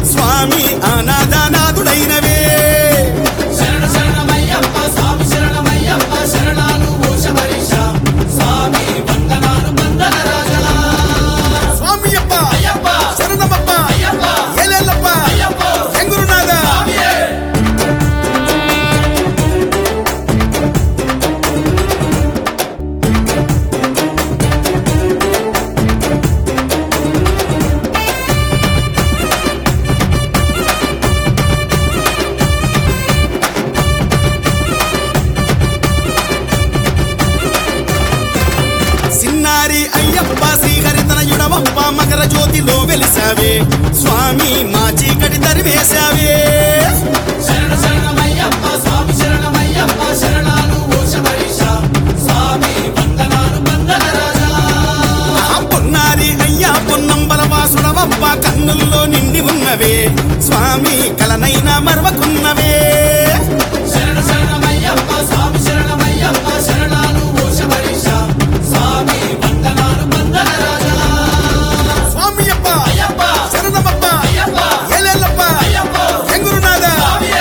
స్వామి అనాథనాథుడైనవే శరణ శరణమయ్యప్ప స్వామి శరణమయ్యప్ప శరణాలు ఓ శబరీష స్వామి వందనాలు వందన రాజా స్వామి అప్ప అయ్యప్ప శరణమప్ప అయ్యప్ప ఏలేళ్ళప్ప అయ్యప్ప ఎంగురునాథ స్వామియే సిన్నారి అయ్యప్ప శ్రీహరితనయుడవప్ప మకర జ్యోతిలో వెలిసావే స్వామి మా చీకటి తరివేశావే శరణ శరణమయ్యప్ప స్వామి శరణమయ్యప్ప శరణాలు ఓ శబరీష స్వామి వందనాలు వందన రాజా ఆ పొన్నారి అయ్యా పొన్నంబల వాసుడవప్ప కన్నుల్లో నిండి ఉన్నవే స్వామి కలనైనా మరవకున్నవే శరణ శరణమయ్యప్ప స్వామి శరణమయ్యప్ప శరణాలు ఓ శబరీష స్వామి వందనాలు వందన రాజా స్వామి అప్ప అయ్యప్ప శరణమప్ప అయ్యప్ప ఏలేళ్ళప్ప అయ్యప్ప ఎంగురునాథ స్వామియే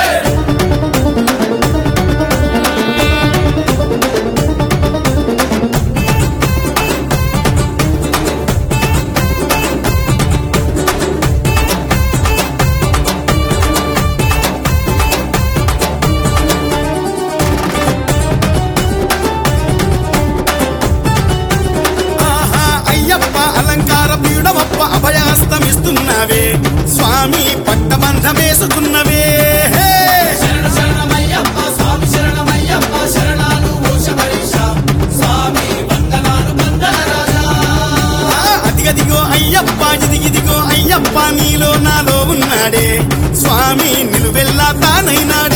ఆహా అయ్యప్ప అలంకార ప్రియుడవప్ప అభయాస్తమిస్తున్నవే స్వామి పట్టబంధమేసుకున్నవే హే! శరణ శరణమయ్యప్ప స్వామి శరణమయ్యప్ప శరణాలు ఓ శబరీష స్వామి వందనాలు వందన రాజా ఆ, అదిగదిగో అయ్యప్ప ఇదిగిదిగో అయ్యప్ప నీలో నాలో ఉన్నాడే స్వామి నిలువెల్లా తానైనాడే